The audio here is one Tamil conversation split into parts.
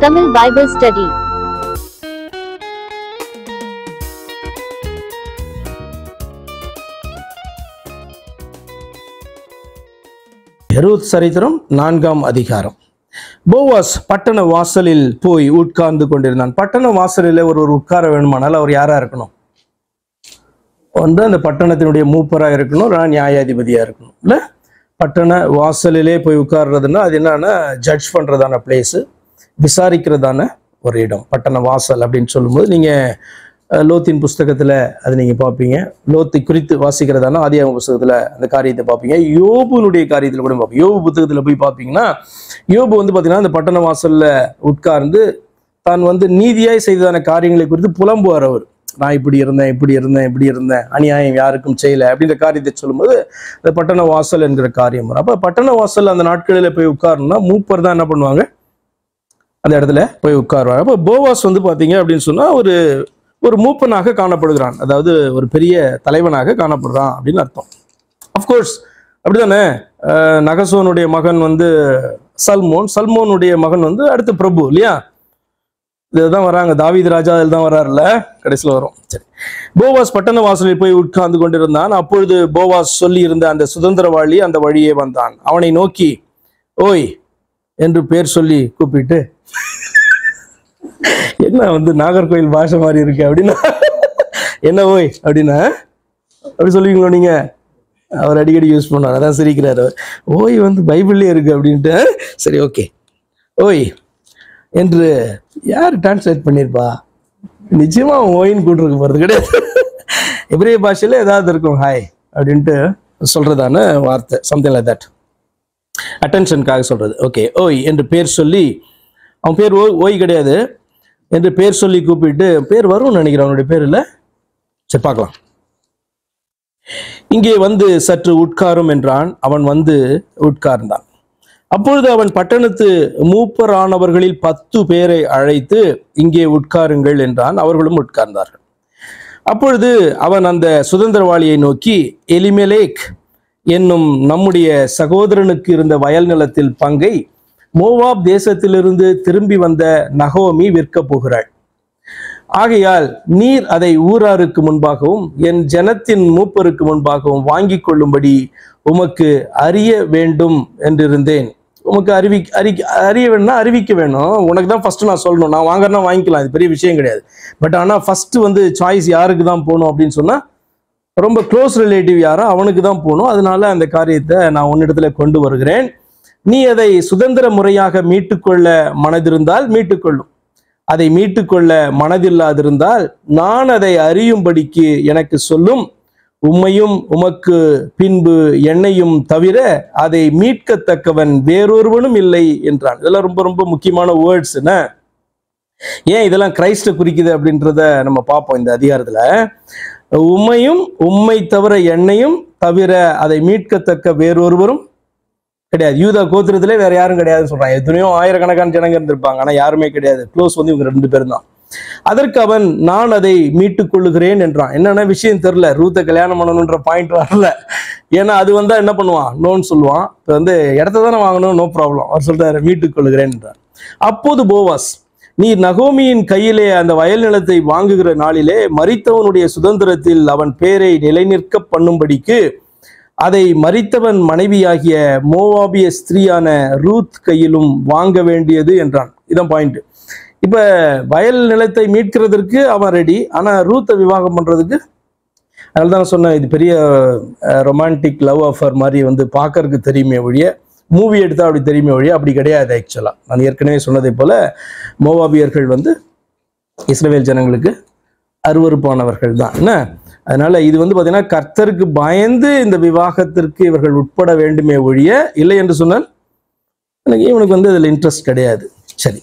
Tamil Bible Study. ரூத் சரித்திரம் நான்காம் அதிகாரம் போவாஸ் பட்டண வாசலில் போய் உட்கார்ந்து கொண்டிருந்தான் பட்டண வாசலில் ஒரு ஒரு உட்கார வேணுமானால் அவர் யாரா இருக்கணும் ஒன்று அந்த பட்டணத்தினுடைய மூப்பரா இருக்கணும் இல்லைன்னா நியாயாதிபதியா இருக்கணும் இல்ல பட்டண வாசலிலே போய் உட்கார்றதுன்னா அது என்னன்னா ஜட்ஜ் பண்றதான பிளேஸ் விசாரிக்கிறதான ஒரு இடம் பட்டண வாசல் அப்படின்னு சொல்லும்போது நீங்க அஹ், லோத்தின் புஸ்தகத்துல அது நீங்க பார்ப்பீங்க லோத்தை குறித்து வாசிக்கிறதான ஆதியாகம புஸ்தகத்துல அந்த காரியத்தை பார்ப்பீங்க யோபுனுடைய காரியத்துல கூட பார்ப்பீங்க யோபு புத்தகத்துல போய் பார்ப்பீங்கன்னா யோபு வந்து பாத்தீங்கன்னா அந்த பட்டண வாசல்ல உட்கார்ந்து தான் வந்து நீதியாய் செய்ததான காரியங்களை குறித்து புலம்புவார் அவர் நான் இப்படி இருந்தேன் இப்படி இருந்தேன் இப்படி இருந்தேன் அநியாயம் யாருக்கும் செய்யல அப்படின்ற காரியத்தை சொல்லும்போது அந்த பட்டண வாசல் என்கிற காரியம் வரும் அப்ப பட்டண வாசல் அந்த நாட்களில் போய் உட்காரணும்னா மூப்பர் தான் என்ன பண்ணுவாங்க அந்த இடத்துல போய் உட்காருவாங்க அப்போ போவாஸ் வந்து பாத்தீங்க அப்படின்னு சொன்னா ஒரு ஒரு மூப்பனாக காணப்படுகிறான் அதாவது ஒரு பெரிய தலைவனாக காணப்படுறான் அப்படின்னு அர்த்தம் அஃப்கோர்ஸ் அப்படிதானே அஹ் நகசோனுடைய மகன் வந்து சல்மோன் சல்மோனுடைய மகன் வந்து அடுத்து பிரபு இல்லையா இதுதான் வராங்க தாவீது ராஜா அதில் தான் வராருல்ல கடைசியில் வரும் சரி போவாஸ் பட்டண வாசலில் போய் உட்கார்ந்து கொண்டிருந்தான் அப்பொழுது போவாஸ் சொல்லி இருந்த அந்த சுதந்திரவாளி அந்த வழியே வந்தான் அவனை நோக்கி ஓய் என்று பேர் சொல்லி கூப்பிட்டு என்ன வந்து நாகர்கோயில் பாஷை மாதிரி இருக்கு அப்படின்னா என்ன ஓய் அப்படின்னா அப்படி சொல்லுவீங்களோ நீங்க அவர் அடிக்கடி யூஸ் பண்ணுவார் அதான் சிரிக்கிறார் அவர் ஓய் வந்து பைபிள்லயே இருக்கு அப்படின்ட்டு சரி ஓகே ஓய் என்று யார் டிரான்ஸ்லேட் பண்ணியிருப்பா நிச்சயமா அவன் ஓயின்னு கூட்டிருக்க போறது கிடையாது எபிரேய பாஷையில ஏதாவது இருக்கும் ஹாய் அப்படின்ட்டு சொல்றதான வார்த்தை சம்திங் லைக் தட் அட்டென்ஷனுக்காக சொல்றது ஓகே ஓய் என்று பேர் சொல்லி அவன் பேர் ஓய் ஓய் கிடையாது என்று பேர் சொல்லி கூப்பிட்டு பேர் வரும்னு நினைக்கிறேன் அவனுடைய பேர் இல்ல சரி பார்க்கலாம் இங்கே வந்து சற்று உட்காரும் என்றான் அவன் வந்து உட்கார்ந்தான் அப்பொழுது அவன் பட்டணத்து மூப்பரானவர்களில் பத்து பேரை அழைத்து இங்கே உட்காருங்கள் என்றான் அவர்களும் உட்கார்ந்தார்கள் அப்பொழுது அவன் அந்த சுதந்திரவாளியை நோக்கி எலிமெலேக் என்னும் நம்முடைய சகோதரனுக்கு இருந்த வயல் நிலத்தில் பங்கை மோவாப் தேசத்திலிருந்து திரும்பி வந்த நகோமி விற்கப் போகிறாள் ஆகையால் நீர் அதை ஊராருக்கு முன்பாகவும் என் ஜனத்தின் மூப்பருக்கு முன்பாகவும் வாங்கிக் கொள்ளும்படி உமக்கு அறிய வேண்டும் என்றிருந்தேன் உமக்கு அறிவி அறி அறிய வேணும்னா அறிவிக்க வேணும் உனக்கு தான் ஃபர்ஸ்ட் நான் சொல்லணும் நான் வாங்குறேன்னா வாங்கிக்கலாம் இது பெரிய விஷயம் கிடையாது பட் ஆனால் ஃபர்ஸ்ட் வந்து சாய்ஸ் யாருக்கு தான் போகணும் அப்படின்னு சொன்னா ரொம்ப க்ளோஸ் ரிலேட்டிவ் யாரோ அவனுக்கு தான் போகணும் அதனால அந்த காரியத்தை நான் உன்னிடத்துல கொண்டு வருகிறேன் நீ அதை சுதந்திர முறையாக மீட்டுக்கொள்ள மனதிருந்தால் மீட்டுக்கொள்ளும் அதை மீட்டுக்கொள்ள மனதில்லாதிருந்தால் நான் அதை அறியும்படிக்கு எனக்கு சொல்லும் உம்மையும் உமக்கு பின்பு என்னையும் தவிர அதை மீட்கத்தக்கவன் வேறொருவனும் இல்லை என்றான் இதெல்லாம் ரொம்ப ரொம்ப முக்கியமான வேர்ட்ஸ் என்ன ஏன் இதெல்லாம் கிரைஸ்ட குறிக்குது அப்படின்றத நம்ம பார்ப்போம் இந்த அதிகாரத்துல உம்மையும் உம்மை தவிர என்னையும் தவிர அதை மீட்கத்தக்க வேறொருவரும் கிடையாது யூதா கோத்திரத்திலே வேற யாரும் கிடையாதுன்னு சொல்றாங்க எத்தனையோ ஆயிரக்கணக்கான ஜனங்க இருந்திருப்பாங்க ஆனா யாருமே கிடையாது க்ளோஸ் வந்து இவங்க ரெண்டு பேரும் தான் அதற்கு அவன் நான் அதை மீட்டுக் கொள்ளுகிறேன் என்றான் என்னன்னா விஷயம் தெரியல ரூத்தை கல்யாணம் பண்ணணுன்ற பாயிண்ட் வரல ஏன்னா அது வந்தா என்ன பண்ணுவான் நோன்னு சொல்லுவான் இப்போ வந்து இடத்த தானே வாங்கணும் நோ ப்ராப்ளம் அவர் சொல்றாரு மீட்டுக் கொள்ளுகிறேன் என்றார் அப்போது போவாஸ் நீ நகோமியின் கையிலே அந்த வயல் நிலத்தை வாங்குகிற நாளிலே மரித்தவனுடைய சுதந்திரத்தில் அவன் பேரை நிலைநிற்க பண்ணும்படிக்கு அதை மரித்தவன் மனைவியாகிய மோவாபிய ஸ்திரீயான ரூத் கையிலும் வாங்க வேண்டியது என்றான் இதான் பாயிண்ட் இப்ப வயல் நிலத்தை மீட்கிறதற்கு அவன் ரெடி ஆனா ரூத்தை விவாகம் பண்றதுக்கு அதனால தான் நான் சொன்னேன் இது பெரிய ரொமான்டிக் லவ் அஃபர் மாதிரி வந்து பார்க்கறதுக்கு தெரியுமே ஒழிய மூவி எடுத்தா அப்படி தெரியுமே ஒழிய அப்படி கிடையாது ஆக்சுவலா நான் ஏற்கனவே சொன்னதை போல மோவாபியர்கள் வந்து இஸ்ரவேல் ஜனங்களுக்கு அருவருப்பானவர்கள் தான் என்ன அதனால இது வந்து பாத்தீங்கன்னா கர்த்தருக்கு பயந்து இந்த விவாகத்திற்கு இவர்கள் உட்பட வேண்டுமே ஒழிய இல்லை என்று சொன்னால் எனக்கு இவனுக்கு வந்து அதுல இன்ட்ரெஸ்ட் கிடையாது சரி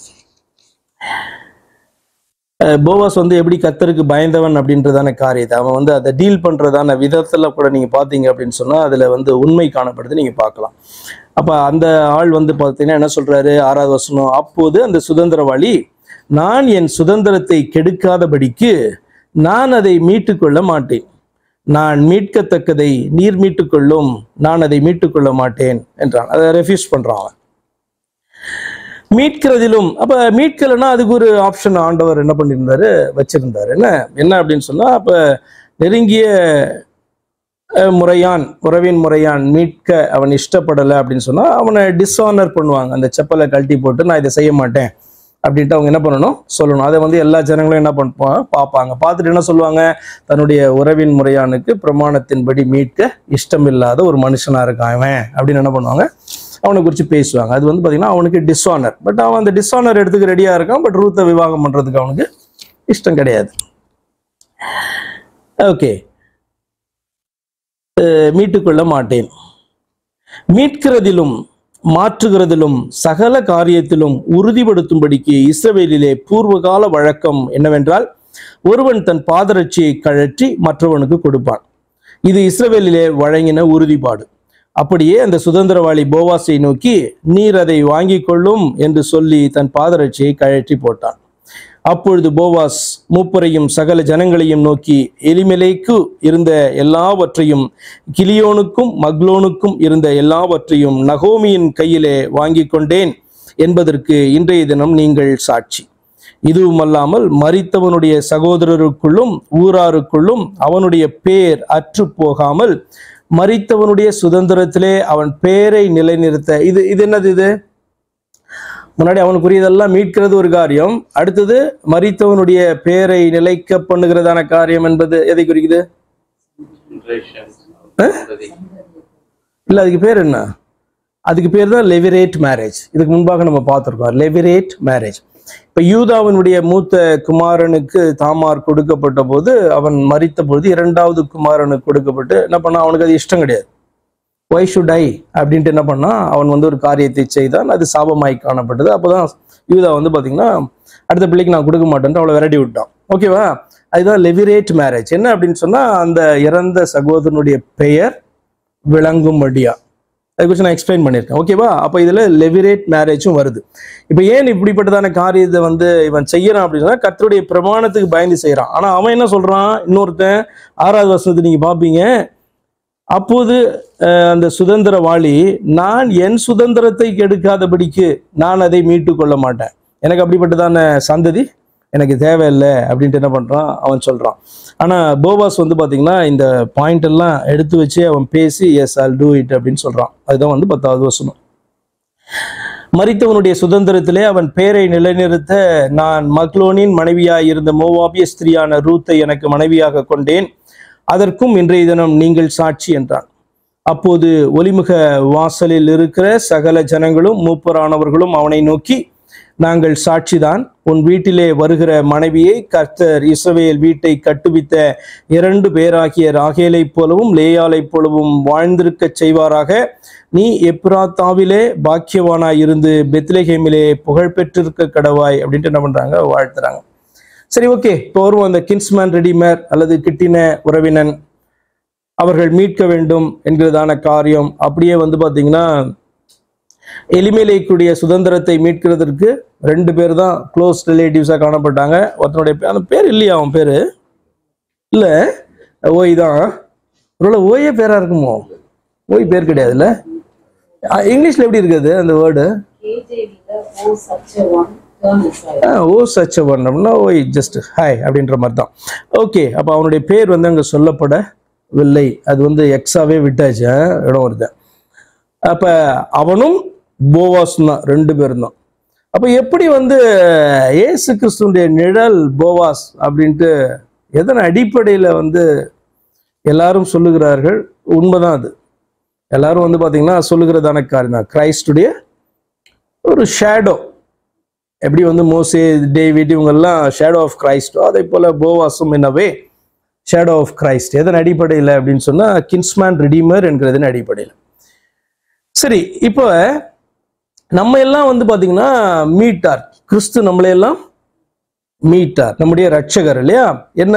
அஹ் போவாஸ் வந்து எப்படி கர்த்தருக்கு பயந்தவன் அப்படின்றதான காரியத்தை அவன் வந்து அதை டீல் பண்றதான விதத்துல கூட நீங்க பாத்தீங்க அப்படின்னு சொன்னா அதுல வந்து உண்மை காணப்படுது நீங்க பார்க்கலாம் அப்ப அந்த ஆள் வந்து பார்த்தீங்கன்னா என்ன சொல்றாரு ஆறாவது வசனம் அப்போது அந்த சுதந்திரவாளி நான் என் சுதந்திரத்தை கெடுக்காதபடிக்கு நான் அதை மீட்டுக்கொள்ள மாட்டேன் நான் மீட்கத்தக்கதை நீர் மீட்டுக்கொள்ளும் நான் அதை மீட்டுக்கொள்ள மாட்டேன் என்றான் அதை ரெஃப்யூஸ் பண்றான் அவன் மீட்கிறதிலும் அப்ப மீட்கலைன்னா அதுக்கு ஒரு ஆப்ஷன் ஆண்டவர் என்ன பண்ணியிருந்தாரு வச்சிருந்தாரு என்ன என்ன அப்படின்னு சொன்னா அப்ப நெருங்கிய அஹ், முறையான் உறவின் முறையான் மீட்க அவன் இஷ்டப்படலை அப்படின்னு சொன்னா அவனை டிஸ்ஆனர் பண்ணுவாங்க அந்த செப்பலை கழட்டி போட்டு நான் இதை செய்ய மாட்டேன் அப்படின்ட்டு அவங்க என்ன பண்ணணும் சொல்லணும் அதை வந்து எல்லா ஜனங்களும் என்ன பண்ணுவாங்க பார்ப்பாங்க பார்த்துட்டு என்ன சொல்லுவாங்க தன்னுடைய உறவின் முறையானுக்கு பிரமாணத்தின்படி மீட்க இஷ்டமில்லாத ஒரு மனுஷனா இருக்கான் அவன் அப்படின்னு என்ன பண்ணுவாங்க அவனை குறித்து பேசுவாங்க அது வந்து பார்த்தீங்கன்னா அவனுக்கு டிஸ்ஆனர் பட் அவன் அந்த டிஸ்ஆனர் எடுத்துக்க ரெடியாக இருக்கான் பட் ரூத்தை விவாகம் பண்ணுறதுக்கு அவனுக்கு இஷ்டம் கிடையாது ஓகே மீட்டுக்கொள்ள மாட்டேன் மீட்கிறதிலும் மாற்றுகிறதிலும் சகல காரியத்திலும் உறுதிப்படுத்தும்படிக்கு இஸ்ரவேலிலே பூர்வகால வழக்கம் என்னவென்றால் ஒருவன் தன் பாதரட்சியை கழற்றி மற்றவனுக்கு கொடுப்பான் இது இஸ்ரவேலிலே வழங்கின உறுதிப்பாடு அப்படியே அந்த சுதந்திரவாளி போவாஸை நோக்கி நீர் அதை வாங்கிக் கொள்ளும் என்று சொல்லி தன் பாதரட்சியை கழற்றி போட்டான் அப்பொழுது போவாஸ் மூப்பரையும் சகல ஜனங்களையும் நோக்கி எலிமெலேக்கு இருந்த எல்லாவற்றையும் கிலியோனுக்கும் மக்லோனுக்கும் இருந்த எல்லாவற்றையும் நகோமியின் கையிலே வாங்கிக் கொண்டேன் என்பதற்கு இன்றைய தினம் நீங்கள் சாட்சி இதுவுமல்லாமல் மரித்தவனுடைய சகோதரருக்குள்ளும் ஊராருக்குள்ளும் அவனுடைய பேர் அற்று போகாமல் மரித்தவனுடைய சுதந்திரத்திலே அவன் பேரை நிலைநிறுத்த இது இது என்னது இது முன்னாடி அவனுக்குரியதெல்லாம் மீட்கிறது ஒரு காரியம் அடுத்தது மரித்தவனுடைய பேரை நிலைக்க பண்ணுகிறதான காரியம் என்பது எதை குறிக்குது generations சந்ததி. இல்ல அதுக்கு பேர் என்ன அதுக்கு பேர் தான் லெவிரேட் மேரேஜ் இதுக்கு முன்பாக நம்ம பார்த்துருக்கோம் லெவிரேட் மேரேஜ் இப்ப யூதாவினுடைய மூத்த குமாரனுக்கு தாமார் கொடுக்கப்பட்ட போது அவன் மரித்த பொழுது இரண்டாவது குமாரனுக்கு கொடுக்கப்பட்டு என்ன பண்ணா அவனுக்கு அது இஷ்டம் கிடையாது ஒய் ஷுட் ஐ அப்படின்ட்டு என்ன பண்ணா அவன் வந்து ஒரு காரியத்தை செய்தான் அது சாபமாய் காணப்பட்டது அப்போதான் யூதா வந்து பாத்தீங்கன்னா அடுத்த பிள்ளைக்கு நான் கொடுக்க மாட்டேன்ட்டு அவளை விரட்டி விட்டான் ஓகேவா அதுதான் லெவிரேட் மேரேஜ் என்ன அப்படின்னு சொன்னா அந்த இறந்த சகோதரனுடைய பெயர் விளங்கும்படியா அதை குறித்து நான் எக்ஸ்பிளைன் பண்ணியிருக்கேன் ஓகேவா அப்போ இதில் லெவிரேட் மேரேஜும் வருது இப்போ ஏன் இப்படிப்பட்டதான காரியத்தை வந்து இவன் செய்யறான் அப்படின்னா கர்த்தருடைய பிரமாணத்துக்கு பயந்து செய்கிறான் ஆனால் அவன் என்ன சொல்றான் இன்னொருத்தன் ஆறாவது வருஷத்துக்கு நீங்கள் பார்ப்பீங்க அப்போது அஹ், அந்த சுதந்திரவாளி நான் என் சுதந்திரத்தை கெடுக்காதபடிக்கு நான் அதை மீட்டு கொள்ள மாட்டேன் எனக்கு அப்படிப்பட்டதான சந்ததி எனக்கு தேவையில்லை அப்படின்ட்டு என்ன பண்றான் அவன் சொல்றான் ஆனா போவாஸ் வந்து பாத்தீங்கன்னா இந்த பாயிண்ட் எல்லாம் எடுத்து வச்சு அவன் பேசி எஸ் ஆல் டூ இட் அப்படின்னு சொல்றான் அதுதான் வந்து பத்தாவது வசனம் மரித்தவனுடைய சுதந்திரத்திலே அவன் பேரை நிலைநிறுத்த நான் மக்லோனின் மனைவியாய் இருந்த மோவாபிய ஸ்திரியான ரூத்தை எனக்கு மனைவியாக கொண்டேன் அதற்கும் இன்றைய தினம் நீங்கள் சாட்சி என்றான் அப்போது ஒலிமுக வாசலில் இருக்கிற சகல ஜனங்களும் மூப்பரானவர்களும் அவனை நோக்கி நாங்கள் சாட்சிதான் உன் வீட்டிலே வருகிற மனைவியை கர்த்தர் இஸ்ரவேல் வீட்டை கட்டுவித்த இரண்டு பேராகிய ராகேலைப் போலவும் லேயாலைப் போலவும் வாழ்ந்திருக்கச் செய்வாராக நீ எப்ராத்தாவிலே பாக்கியவானாய் இருந்து பெத்லஹேமிலே புகழ் பெற்றிருக்க கடவாய் அப்படின்ட்டு என்ன பண்றாங்க வாழ்த்துறாங்க சரி ஓகே இப்போ வருவோம் அந்த கின்ஸ்மேன் ரெடிமேர் அல்லது கிட்டின உறவினன் அவர்கள் மீட்க வேண்டும் என்கிறதான காரியம் அப்படியே வந்து பாத்தீங்கன்னா எலிமேலேக்குடைய சுதந்திரத்தை மீட்கிறதற்கு ரெண்டு பேர் தான் க்ளோஸ் ரிலேட்டிவ்ஸாக காணப்பட்டாங்க ஒருத்தனுடைய பே- அந்த பேர் இல்லையா அவன் பேர் இல்லை ஓய் தான் ஒருவேளை ஓயே பேரா இருக்குமோ ஓய் பேர் கிடையாதுல்ல அஹ் இங்கிலீஷ்ல எப்படி இருக்குது அந்த வேர்டு KJV-ல oh such a one turn aside. Oh such one அப்படின்னா ஓய் ஜஸ்ட் ஹாய் அப்படின்ற மாதிரி தான் ஓகே அப்போ அவனுடைய பேர் வந்து அங்கே சொல்லப்படவில்லை அது வந்து எக்ஸாவே விட்டாச்சு ஆ, இடம் வருது அப்போ அவனும் போவாஸும் தான் ரெண்டு பேரும் தான் அப்போ எப்படி வந்து ஏசு கிறிஸ்துடைய நிழல் போவாஸ் அப்படின்ட்டு எதன் அடிப்படையில் வந்து எல்லாரும் சொல்லுகிறார்கள் உண்மைதான் அது எல்லாரும் வந்து பார்த்தீங்கன்னா சொல்லுகிறதான காரியம் தான் கிரைஸ்டுடைய ஒரு ஷேடோ எப்படி வந்து மோசே டேவிட் இவங்கெல்லாம் ஷேடோ ஆஃப் கிரைஸ்டோ அதே போல போவாசும் என்னவே ஷேடோ ஆஃப் கிரைஸ்ட் எதன் அடிப்படையில் அப்படின்னு சொன்னா கின்ஸ்மேன் ரிடீமர் என்கிறதன் அடிப்படையில் சரி இப்போ நம்ம எல்லாம் வந்து பாத்தீங்கன்னா மீட்டார் கிறிஸ்து நம்மளையெல்லாம் மீட்டார் நம்முடைய ரட்சகர் இல்லையா என்ன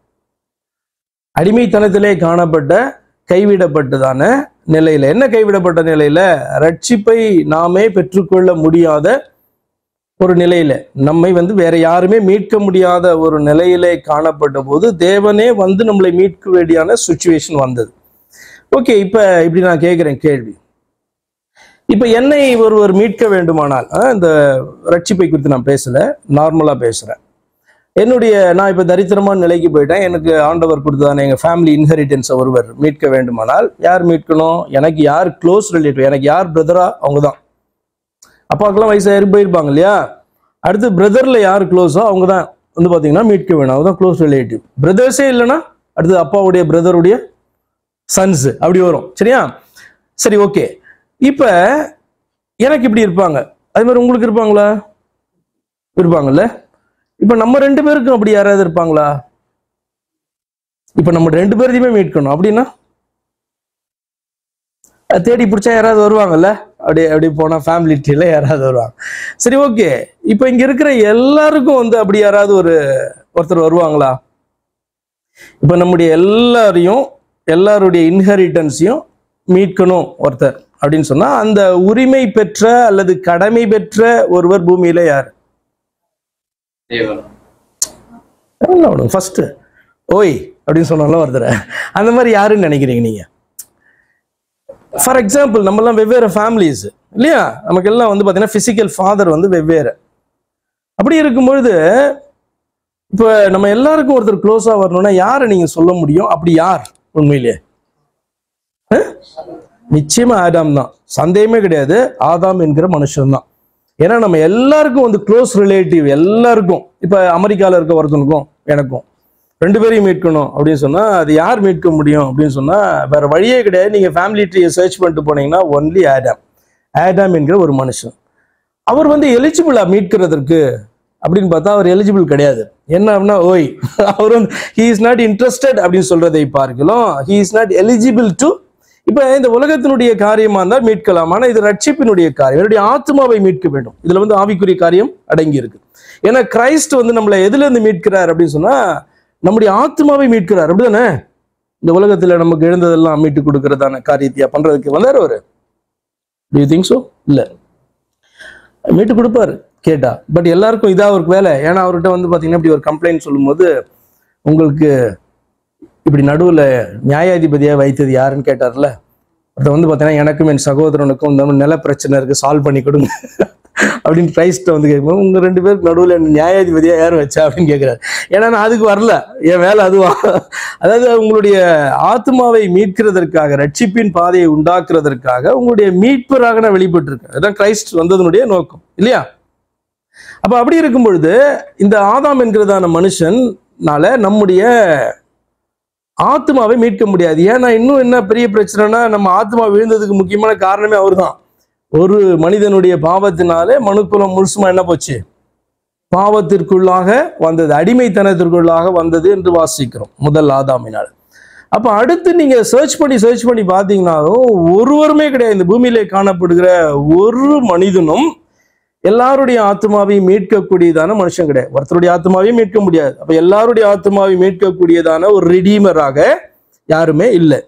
அடிமைத்தனத்திலே காணப்பட்ட கைவிடப்பட்டதான நிலையில என்ன கைவிடப்பட்ட நிலையில ரட்சிப்பை நாமே பெற்றுக்கொள்ள முடியாத ஒரு நிலையில நம்மை வந்து வேற யாருமே மீட்க முடியாத ஒரு நிலையிலே காணப்பட்ட போது தேவனே வந்து நம்மளை மீட்க வேண்டியான சுச்சுவேஷன் வந்தது ஓகே இப்ப இப்படி நான் கேட்கிறேன் கேள்வி இப்ப என்னை ஒருவர் மீட்க வேண்டுமானால் அஹ், இந்த ரட்சிப்பை குறித்து நான் பேசல நார்மலா பேசுறேன் என்னுடைய நான் இப்ப தரித்திரமான நிலைக்கு போயிட்டேன் எனக்கு ஆண்டவர் கொடுத்ததான எங்க ஃபேமிலி இன்ஹெரிட்டன்ஸ் ஒருவர் மீட்க வேண்டுமானால் யார் மீட்கணும் எனக்கு யார் க்ளோஸ் ரிலேட்டிவ் எனக்கு யார் பிரதரா அவங்க தான் அப்பாக்கெல்லாம் வயசாகி போயிருப்பாங்க இல்லையா அடுத்து பிரதர்ல யார் க்ளோஸோ அவங்க தான் வந்து பாத்தீங்கன்னா மீட்க வேணும் அவங்க தான் க்ளோஸ் ரிலேட்டிவ் பிரதர்ஸே இல்லைன்னா அடுத்து அப்பாவுடைய பிரதருடைய சன்ஸ் அப்படி வரும் சரியா சரி ஓகே இப்ப எனக்கு இப்படி இருப்பாங்க அதே மாதிரி உங்களுக்கு இருப்பாங்களா இருப்பாங்கல்ல இப்ப நம்ம ரெண்டு பேருக்கும் அப்படி யாராவது இருப்பாங்களா இப்ப நம்ம ரெண்டு பேரையுமே மீட்கணும் அப்படின்னா அஹ் தேடி பிடிச்சா யாராவது வருவாங்கல்ல அப்படி அப்படி போனா ஃபேமிலி ட்ரீல யாராவது வருவாங்க சரி ஓகே இப்போ இங்க இருக்கிற எல்லாருக்கும் வந்து அப்படி யாராவது ஒரு ஒருத்தர் வருவாங்களா இப்ப நம்முடைய எல்லாரையும் எல்லாருடைய இன்ஹெரிட்டன்ஸையும் மீட்கணும் ஒருத்தர் அப்படின்னு சொன்னா அந்த உரிமை பெற்ற அல்லது கடமை பெற்ற ஒருவர் பூமியில யார் தேவன் ஃபர்ஸ்ட் ஓய் அப்படின்னு சொன்னாலும் ஒருத்தர் அந்த மாதிரி யாருன்னு நினைக்கிறீங்க நீங்க ஃபார் எக்ஸாம்பிள் நம்மலாம் வெவ்வேறு ஃபேமிலிஸ் இல்லையா நமக்கு எல்லாம் வந்து பார்த்தீங்கன்னா ஃபிசிக்கல் ஃபாதர் வந்து வெவ்வேறு அப்படி இருக்கும்பொழுது இப்போ நம்ம எல்லாருக்கும் ஒருத்தர் க்ளோஸாக வரணும்னா யாரை நீங்க சொல்ல முடியும் அப்படி யார் உண்மையிலேயே அஹ்? நிச்சயமா ஆதாம் தான் சந்தேகமே கிடையாது ஆதாம் என்கிற மனுஷன் தான் ஏன்னா நம்ம எல்லாருக்கும் வந்து க்ளோஸ் ரிலேட்டிவ் எல்லாருக்கும் இப்போ அமெரிக்காவில் இருக்க ஒருத்தனுக்கும் எனக்கும் ரெண்டு பேரையும் மீட்கணும் அப்படின்னு சொன்னா அது யார் மீட்க முடியும் அப்படின்னு சொன்னா வேற வழியே கிடையாது நீங்க ஃபேமிலி ட்ரீயை சர்ச் பண்ணிட்டு போனீங்கன்னா ஒன்லி ஆடாம் ஆடாம் என்கிற ஒரு மனுஷன் அவர் வந்து எலிஜிபிளா மீட்கிறதற்கு அப்படின்னு பார்த்தா அவர் எலிஜிபிள் கிடையாது என்ன அப்படின்னா ஓய் அவர் வந்து ஹி இஸ் நாட் இன்ட்ரெஸ்டட் அப்படின்னு சொல்றதை பார்க்கலாம் he is not eligible to இப்ப இந்த உலகத்தினுடைய காரியமா இருந்தால் மீட்கலாம் ஆனா இது ரட்சிப்பினுடைய காரியம் என்னுடைய ஆத்மாவை மீட்க வேண்டும் இதுல வந்து ஆவிக்குரிய காரியம் அடங்கி இருக்கு ஏன்னா கிரைஸ்ட் வந்து நம்மளை எதுல இருந்து மீட்கிறார் அப்படின்னு சொன்னா நம்முடைய ஆத்மாவை மீட்கிறார் அப்படிதானே இந்த உலகத்துல நமக்கு எழுந்ததெல்லாம் மீட்டு கொடுக்கறதான காரியத்தையா பண்றதுக்கு வந்தார் அவரு டு யூ திங்க் ஸோ இல்ல மீட்டு கொடுப்பாரு கேட்டா பட் எல்லாருக்கும் இதா அவருக்கு வேலை ஏன்னா அவர்கிட்ட வந்து பாத்தீங்கன்னா இப்படி ஒரு கம்ப்ளைண்ட் சொல்லும்போது உங்களுக்கு இப்படி நடுவுல நியாயாதிபதியா வைத்தது யாருன்னு கேட்டார்ல ஒருத்தர் வந்து பார்த்தீங்கன்னா எனக்கும் என் சகோதரனுக்கும் இந்த மாதிரி நில பிரச்சனை இருக்கு சால்வ் பண்ணி கொடுங்க அப்படின்னு கிரைஸ்ட வந்து கேட்கும்போது உங்க ரெண்டு பேருக்கு நடுவில் என்ன நியாயாதிபதியா யார் வச்சா அப்படின்னு கேட்கிறாரு ஏன்னா நான் அதுக்கு வரல என் வேலை அதுவா அதாவது உங்களுடைய ஆத்மாவை மீட்கிறதற்காக ரட்சிப்பின் பாதையை உண்டாக்குறதற்காக உங்களுடைய மீட்பராக நான் வெளிப்பட்டு இருக்கேன் அதுதான் கிரைஸ்ட் வந்ததனுடைய நோக்கம் இல்லையா அப்ப அப்படி இருக்கும் பொழுது இந்த ஆதாம் என்கிறதான மனுஷன்னால நம்முடைய ஆத்மாவை மீட்க முடியாது ஏன்னா இன்னும் என்ன பெரிய பிரச்சனைனா நம்ம ஆத்மா விழுந்ததுக்கு முக்கியமான காரணமே அவர்தான் ஒரு மனிதனுடைய பாவத்தினாலே மனுக்குலம் முழுசுமா என்ன போச்சு பாவத்திற்குள்ளாக வந்தது அடிமைத்தனத்திற்குள்ளாக வந்தது என்று வாசிக்கிறோம் முதல் ஆதாமினால் அப்ப அடுத்து நீங்க சர்ச் பண்ணி சர்ச் பண்ணி பார்த்தீங்கன்னாலும் ஒருவருமே கிடையாது இந்த பூமியிலே காணப்படுகிற ஒரு மனிதனும் எல்லாருடைய ஆத்மாவையும் மீட்கக்கூடியதான மனுஷன் கிடையாது ஒருத்தருடைய ஆத்மாவையும் மீட்க முடியாது அப்ப எல்லாருடைய ஆத்மாவையும் மீட்கக்கூடியதான ஒரு ரிடீமராக யாருமே இல்லை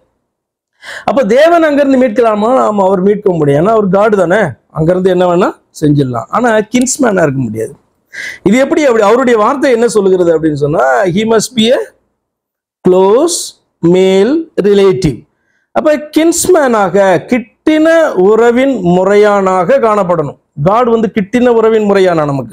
அப்ப தேவன் அங்கிருந்து மீட்கலாமா ஆமா அவர் மீட்க முடியும் ஏன்னா அவர் காடு தானே அங்கிருந்து என்ன வேணா செஞ்சிடலாம் ஆனா கின்ஸ்மேனா இருக்க முடியாது இது எப்படி அப்படி அவருடைய வார்த்தை என்ன சொல்லுகிறது அப்படின்னு சொன்னா he must be a close male relative அப்ப கின்ஸ்மேனாக கிட்டின உறவின் முறையானாக காணப்படணும் காட் வந்து கிட்டின உறவின் முறையானா நமக்கு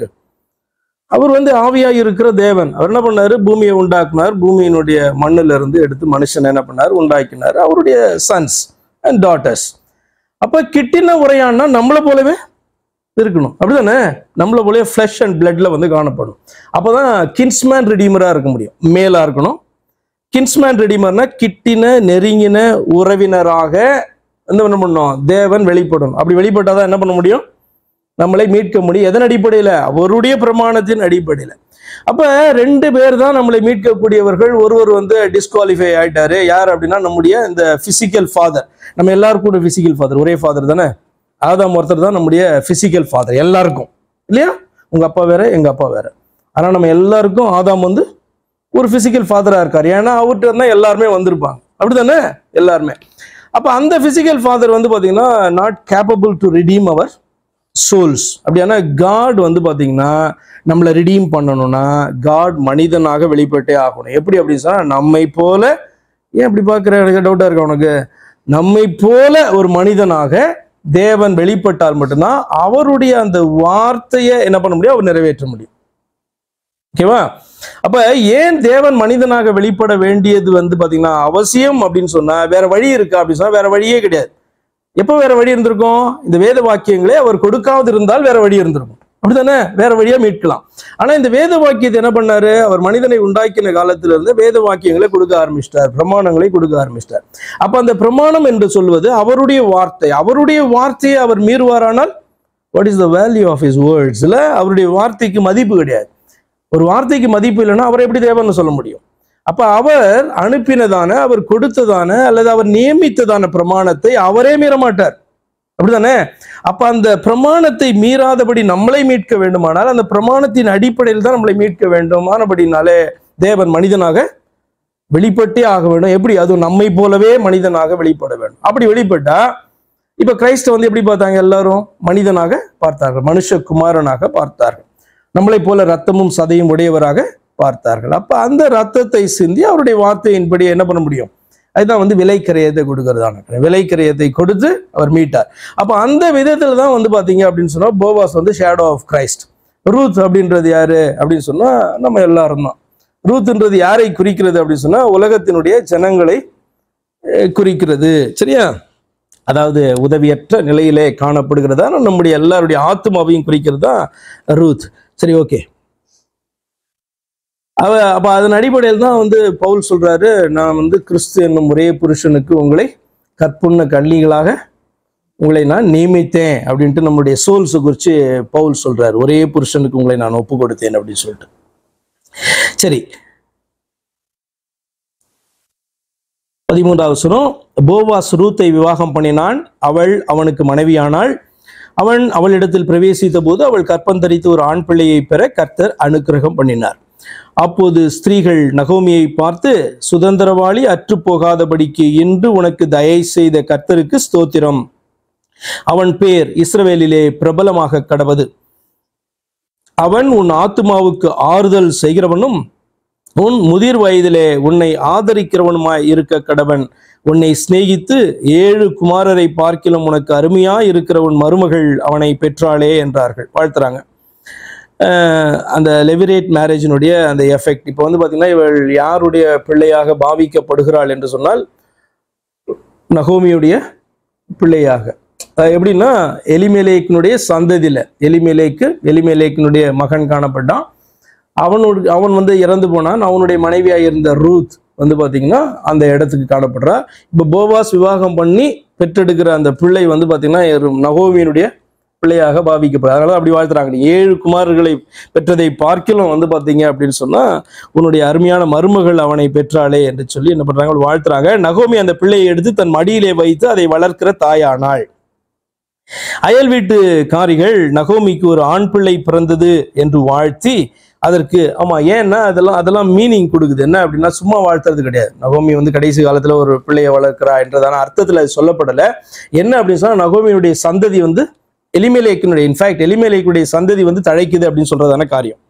அவர் வந்து ஆவியா இருக்கிற தேவன் அவர் என்ன பண்ணாரு பூமியை உண்டாக்குனார் பூமியினுடைய மண்ணுல இருந்து எடுத்து மனுஷன் என்ன பண்ணார் உண்டாக்கினார் அவருடைய சன்ஸ் அண்ட் டாட்டர்ஸ் அப்ப கிட்டின உரையான்னா நம்மளை போலவே இருக்கணும் அப்படிதானே நம்மளை போலவே ஃப்ளஷ் அண்ட் பிளட்ல வந்து காணப்படும் அப்பதான் கின்ஸ்மேன் ரெடிமரா இருக்க முடியும் மேலா இருக்கணும் கின்ஸ்மேன் ரெடிமர்னா கிட்டின நெருங்கின உறவினராக வந்து என்ன பண்ணணும் தேவன் வெளிப்படணும் அப்படி வெளிப்பட்டாதான் என்ன பண்ண முடியும் நம்மளை மீட்க முடியும் எதன் அடிப்படையில அவருடைய பிரமாணத்தின் அடிப்படையில அப்ப ரெண்டு பேர் தான் நம்மளை மீட்கக்கூடியவர்கள் ஒருவர் வந்து டிஸ்குவாலிஃபை ஆயிட்டாரு யார் அப்படின்னா நம்முடைய இந்த பிசிக்கல் ஃபாதர் நம்ம எல்லாருக்கும் கூட பிசிக்கல் ஃபாதர் ஒரே ஃபாதர் தானே ஆதாம் ஒருத்தர் தான் நம்முடைய பிசிக்கல் ஃபாதர் எல்லாருக்கும் இல்லையா உங்க அப்பா வேற எங்க அப்பா வேற ஆனா நம்ம எல்லாருக்கும் ஆதாம் வந்து ஒரு பிசிக்கல் ஃபாதரா இருக்காரு ஏன்னா அவர்கிட்ட இருந்தா எல்லாருமே வந்திருப்பாங்க அப்படிதானே எல்லாருமே அப்ப அந்த பிசிக்கல் ஃபாதர் வந்து பாத்தீங்கன்னா not capable to redeem our souls அப்படியானா காட் வந்து பாத்தீங்கன்னா நம்மளை ரிடீம் பண்ணணும்னா காட் மனிதனாக வெளிப்பட்டே ஆகணும் எப்படி அப்படின்னு சொன்னா நம்மை போல ஏன் அப்படி பார்க்குற எனக்கு டவுட்டா இருக்கு உனக்கு நம்மை போல ஒரு மனிதனாக தேவன் வெளிப்பட்டால் மட்டும்தான் அவருடைய அந்த வார்த்தையை என்ன பண்ண முடியும் அவர் நிறைவேற்ற முடியும் ஓகேவா அப்ப ஏன் தேவன் மனிதனாக வெளிப்பட வேண்டியது வந்து பாத்தீங்கன்னா அவசியம் அப்படின்னு சொன்னா வேற வழி இருக்கா அப்படின்னு சொன்னா வேற வழியே கிடையாது எப்போ வேற வழி இருந்திருக்கும் இந்த வேத வாக்கியங்களே அவர் கொடுக்காது இருந்தால் வேற வழி இருந்திருக்கும் அப்படிதானே வேற வழியா மீட்கலாம் ஆனா இந்த வேத வாக்கியத்தை என்ன பண்ணாரு அவர் மனிதனை உண்டாக்கின காலத்துல இருந்து வேத வாக்கியங்களை கொடுக்க ஆரம்பிச்சிட்டார் பிரமாணங்களை கொடுக்க ஆரம்பிச்சிட்டார் அப்ப அந்த பிரமாணம் என்று சொல்வது அவருடைய வார்த்தை அவருடைய வார்த்தையை அவர் மீறுவாரானால் what is the value of his வேர்ட்ஸ்ல அவருடைய வார்த்தைக்கு மதிப்பு கிடையாது ஒரு வார்த்தைக்கு மதிப்பு இல்லைன்னா அவரை எப்படி தேவன்னு சொல்ல முடியும் அப்ப அவர் அனுப்பினதான அவர் கொடுத்ததான அல்லது அவர் நியமித்ததான பிரமாணத்தை அவரே மீற மாட்டார் அப்படிதானே அப்ப அந்த பிரமாணத்தை மீறாதபடி நம்மளை மீட்க வேண்டுமானால் அந்த பிரமாணத்தின் அடிப்படையில் தான் நம்மளை மீட்க வேண்டுமானபடினாலே தேவன் மனிதனாக வெளிப்பட்டே ஆக வேண்டும் எப்படி அது நம்மை போலவே மனிதனாக வெளிப்பட வேண்டும் அப்படி வெளிப்பட்டா இப்ப கிறிஸ்த வந்து எப்படி பார்த்தாங்க எல்லாரும் மனிதனாக பார்த்தார்கள் மனுஷகுமாரனாக பார்த்தார்கள் நம்மளை போல ரத்தமும் சதையும் உடையவராக பார்த்தார்கள் அப்ப அந்த ரத்தத்தை சிந்தி அவருடைய வார்த்தையின்படி என்ன பண்ண முடியும் அதுதான் வந்து விலை கிரயத்தை கொடுக்கறதான விலை கிரயத்தை கொடுத்து அவர் மீட்டார் அப்ப அந்த விதத்துல தான் வந்து பாத்தீங்க அப்படின்னு சொன்னா போவாஸ் வந்து ஷேடோ ஆஃப் கிரைஸ்ட் ரூத் அப்படின்றது யாரு அப்படின்னு சொன்னா நம்ம எல்லாரும் தான் ரூத்ன்றது யாரை குறிக்கிறது அப்படின்னு சொன்னா உலகத்தினுடைய ஜனங்களை அஹ், குறிக்கிறது சரியா அதாவது உதவியற்ற நிலையிலே காணப்படுகிறதா நம்முடைய எல்லாருடைய ஆத்மாவையும் குறிக்கிறது தான் ரூத் சரி ஓகே அவ அப்ப அதன் அடிப்படையில் தான் வந்து பவுல் சொல்றாரு நான் வந்து கிறிஸ்து என்னும் ஒரே புருஷனுக்கு உங்களை கற்புண்ண கள்ளிகளாக உங்களை நான் நியமித்தேன் அப்படின்ட்டு நம்முடைய சோல்ஸ் குறித்து பவுல் சொல்றாரு ஒரே புருஷனுக்கு உங்களை நான் ஒப்பு கொடுத்தேன் அப்படின்னு சொல்லிட்டு சரி பதிமூன்றாவது சுரம் போவாஸ் ரூத்தை விவாகம் பண்ணினான் அவள் அவனுக்கு மனைவியானாள் அவன் அவளிடத்தில் பிரவேசித்த போது அவள் கற்பந்தரித்து ஒரு ஆண் பிள்ளையை பெற கர்த்தர் அனுக்கிரகம் பண்ணினார் அப்போது ஸ்திரீகள் நகோமியை பார்த்து சுதந்திரவாளி அற்று போகாதபடிக்கு இன்று உனக்கு தயை செய்த கர்த்தருக்கு ஸ்தோத்திரம் அவன் பேர் இஸ்ரவேலிலே பிரபலமாக கடவது அவன் உன் ஆத்துமாவுக்கு ஆறுதல் செய்கிறவனும் உன் முதிர் வயதிலே உன்னை ஆதரிக்கிறவனுமாய் இருக்க கடவன் உன்னை சிநேகித்து ஏழு குமாரரை பார்க்கிலும் உனக்கு அருமையாய் இருக்கிற உன் மருமகள் அவனை பெற்றாளே என்றார்கள் வாழ்த்துறாங்க அஹ் அந்த லெவிரேட் மேரேஜினுடைய அந்த எஃபெக்ட் இப்போ வந்து பார்த்தீங்கன்னா இவள் யாருடைய பிள்ளையாக பாவிக்கப்படுகிறாள் என்று சொன்னால் நகோமியுடைய பிள்ளையாக அஹ் எப்படின்னா எலிமேலேக்கினுடைய சந்ததியில எலிமேலேக்கு எலிமேலேக்கினுடைய மகன் காணப்பட்டான் அவனோட அவன் வந்து இறந்து போனான் அவனுடைய மனைவியாக இருந்த ரூத் வந்து பாத்தீங்கன்னா அந்த இடத்துக்கு காணப்படுறா இப்போ போவாஸ் விவாகம் பண்ணி பெற்றெடுக்கிற அந்த பிள்ளை வந்து பாத்தீங்கன்னா ஒரு நகோமியினுடைய பிள்ளையாக பாவிக்கப்படுது அதனால அப்படி வாழ்த்துறாங்க நீ ஏழு குமாரர்களை பெற்றதை பார்க்கிலும் வந்து பாத்தீங்க அப்படின்னு சொன்னா உன்னுடைய அருமையான மருமகள் அவனை பெற்றாளே என்று சொல்லி என்ன பண்றாங்க அப்படி வாழ்த்துறாங்க நகோமி அந்த பிள்ளையை எடுத்து தன் மடியிலே வைத்து அதை வளர்க்கிற தாயானாள் அயல் வீட்டு காரிகள் நகோமிக்கு ஒரு ஆண் பிள்ளை பிறந்தது என்று வாழ்த்தி அதற்கு ஆமா ஏன்னா அதெல்லாம் அதெல்லாம் மீனிங் கொடுக்குது என்ன அப்படின்னா சும்மா வாழ்த்துறது கிடையாது நகோமி வந்து கடைசி காலத்துல ஒரு பிள்ளையை வளர்க்கிறா என்றதான அர்த்தத்துல அது சொல்லப்படல என்ன அப்படின்னு சொன்னா நகோமியுடைய சந்ததி வந்து எலிமேலேக்கினுடைய இன்ஃபேக்ட் எலிமேலேக்குடைய சந்ததி வந்து தழைக்குது அப்படின்னு சொல்றதான காரியம்